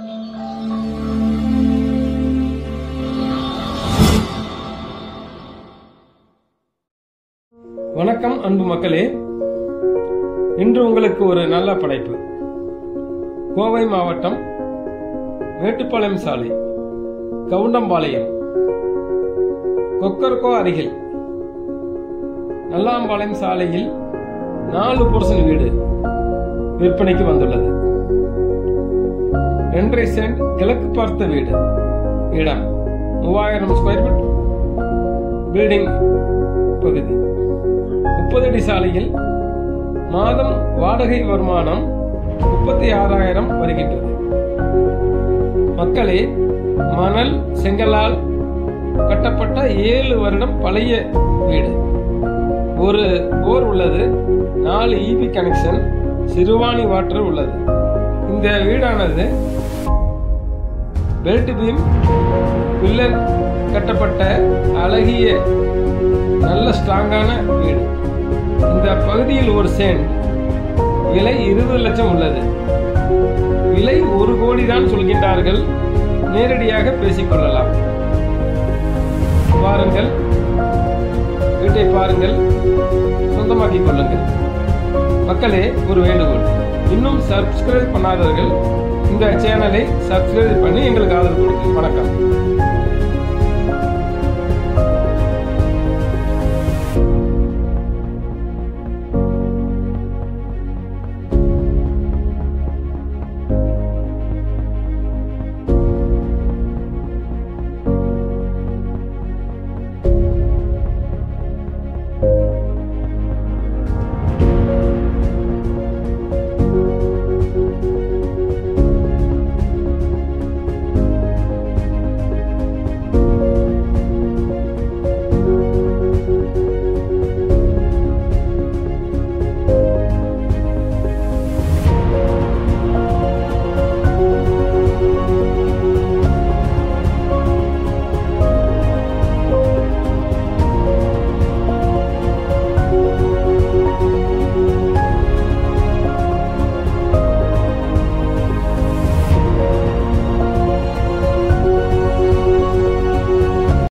வணக்கம் அன்பு மக்களே இன்று உங்களுக்கு ஒரு நல்ல படைப்பு கோவை மாவட்டம் மேட்டுப்பாளையம் சாலை கவுண்டம்பாளையம் கொக்கர்கோ அருகில் நல்லாம்பாளையம் சாலையில் நாலு புருஷன் வீடு விற்பனைக்கு வந்துள்ளது ரெண்டரை சென்ட் கிழக்கு பார்த்த வீடு இடம் மூவாயிரம் ஸ்கொயர் ஃபீட் பில்டிங் பகுதி முப்பது அடி சாலையில் மாதம் வாடகை வருமானம் முப்பத்தி ஆறாயிரம் வருகின்றது மக்களே மணல் செங்கலால் கட்டப்பட்ட ஏழு வருடம் பழைய வீடு ஒரு போர் உள்ளது நாலு இபி கனெக்ஷன் சிறுவாணி வாட்டர் உள்ளது இந்த வீடானது பெல்ட் பீம் பில்லர் கட்டப்பட்ட அழகிய நல்ல ஸ்ட்ராங்கான வீடு இந்த பகுதியில் ஒரு சென்ட் விலை இருபது லட்சம் உள்ளது விலை ஒரு கோடி தான் சொல்கின்றார்கள் நேரடியாக பேசிக்கொள்ளலாம் பாருங்கள் வீட்டை பாருங்கள் சொந்தமாக்கிக் கொள்ளுங்கள் மக்களே ஒரு வேண்டுகோள் இன்னும் சப்ஸ்கிரைப் பண்ணாதவர்கள் இந்த சேனலை சப்ஸ்கிரைப் பண்ணி எங்களுக்கு ஆதரவு கொடுங்க வணக்கம்